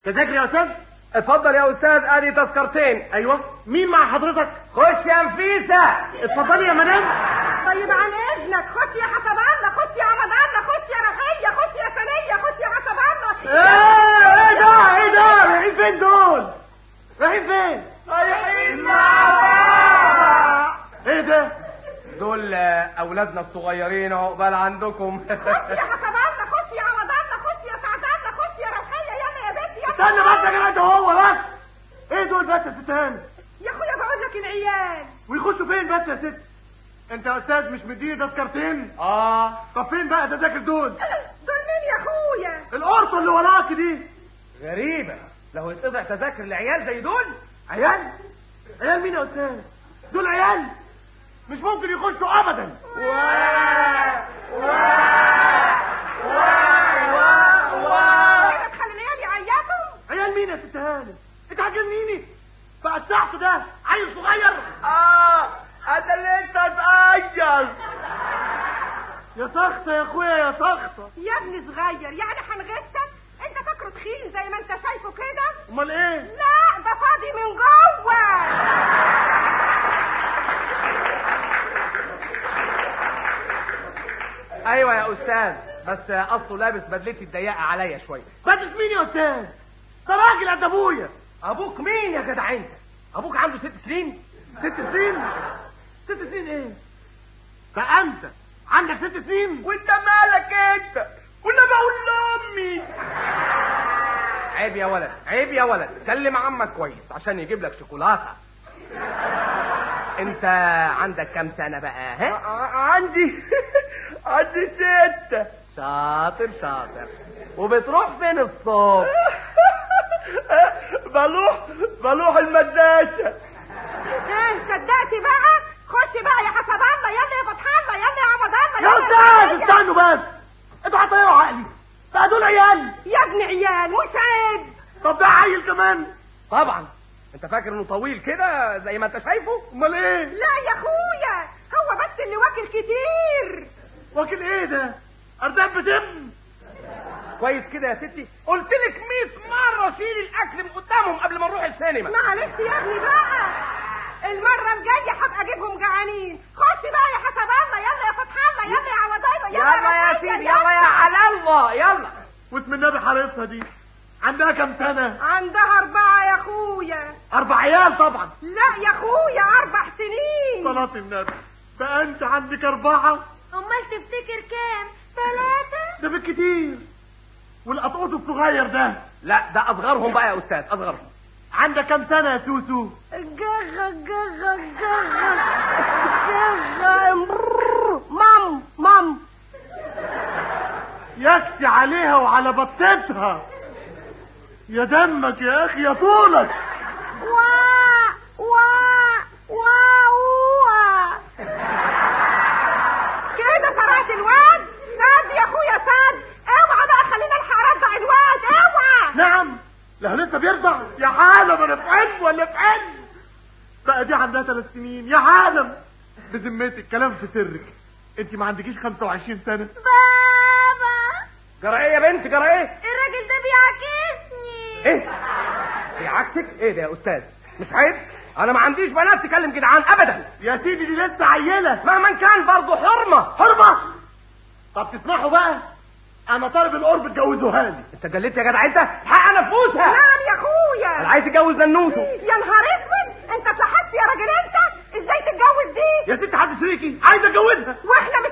تذاكر يا استاذ اتفضل يا استاذ ادي تذكرتين ايوه مين مع حضرتك خش يا نفيسه اتفضلي يا مدام طيب عن اذنك خش يا حسب الله خش يا عمد الله خش يا رقية خش يا ثانية خش يا حسب الله ايه ايه ده ايه ده رايحين فين دول رايحين فين رايحين مع ايه ده دول آه، اولادنا الصغيرين عقبال عندكم خش يا حسب الله خش يا عمد الله خش يا سعد الله خش يا رقية يلا يا بنتي يلا استنى بس يا جدع هو بس ايه دول بس يا ست هاني يا اخويا بقول لك العيال ويخشوا فين بس يا ست انت يا استاذ مش مديني تذكرتين اه طب فين بقى تذاكر دول دول مين يا اخويا القرطه اللي وراك دي غريبه لو يتقطع تذاكر العيال زي دول عيال عيال مين يا استاذ دول عيال مش ممكن يخشوا ابدا كده تخلي العيال يعيطوا عيال مين يا ست هانم انت هتجننيني بقى السحت ده عيل صغير اه انا اللي انت صغير يا سخطة يا اخويا يا سخطة يا ابني صغير يعني هنغشك انت فاكره تخين زي ما انت شايفه كده امال ايه لا ده فاضي من جوه ايوه يا استاذ بس اصله لابس بدلتي الضيقه عليا شويه بدلت مين يا استاذ ده راجل قد ابويا ابوك مين يا جدع انت ابوك عنده ست سنين ست سنين ست سنين ايه بقى انت عندك ست سنين وانت مالك انت كنا بقول لامي عيب يا ولد عيب يا ولد كلم عمك كويس عشان يجيب لك شوكولاته انت عندك كام سنه بقى ها عندي عندي ستة شاطر شاطر وبتروح فين الصبح بروح بروح المدرسة ايه صدقتي بقى خش بقى يا حسب الله يلا يا فتح الله يلا يا عمد الله يا يلا استاذ استنوا بس انتوا هتضيعوا عقلي بقى دول عيال يا ابن عيال مش عيب طب ده عيل كمان طبعا انت فاكر انه طويل كده زي ما انت شايفه امال ايه لا يا اخويا هو بس اللي واكل كتير واكل ايه ده ارداب بتم كويس كده يا ستي قلت لك 100 مره شيل الاكل من قدامهم قبل ما نروح السينما معلش يا ابني بقى المرة الجاية هبقى اجيبهم جعانين خش بقى يا حسب الله يلا يا فتح الله يلا يا عوض الله يلا يا رقية، سيدي يلا يا على الله يلا واسم النبي حارسها دي عندها كام سنة عندها أربعة يا أخويا أربع عيال طبعا لا يا أخويا أربع سنين صلاة النبي بقى أنت عندك أربعة أمال تفتكر كام؟ ثلاثة؟ ده بالكتير والقطقوط الصغير ده لا ده اصغرهم بقى يا استاذ اصغرهم عندك كام سنة يا سوسو جغ جغ جغ جغ مام مام يكسي عليها وعلى بطتها يا دمك يا أخي يا طولك وا وا وا وا كده سرعت الواد ساد يا اخويا ساد اوعى بقى خلينا الحق ارضع الواد اوعى نعم لا لسه بيرضع يا عالم انا في علم ولا في علم بقى دي عندها ثلاث سنين يا عالم بذمتك كلام في سرك انت ما عندكيش 25 سنة بابا جرى ايه يا بنت جرى ايه الراجل ده بيعاكسني ايه في عكسك ايه ده يا استاذ مش عيب انا ما عنديش بنات تكلم جدعان ابدا يا سيدي دي لسه عيلة مهما كان برضه حرمه حرمة طب تسمحوا بقى انا طالب القرب اتجوزوها لي انت جليت يا جدع انت حق نفوسها نعم يا انا اخويا عايز اتجوز ننوسه يا نهار اسود انت اتلحقت يا راجل انت ازاي تتجوز دي يا ست حد شريكي عايز اتجوزها واحنا مش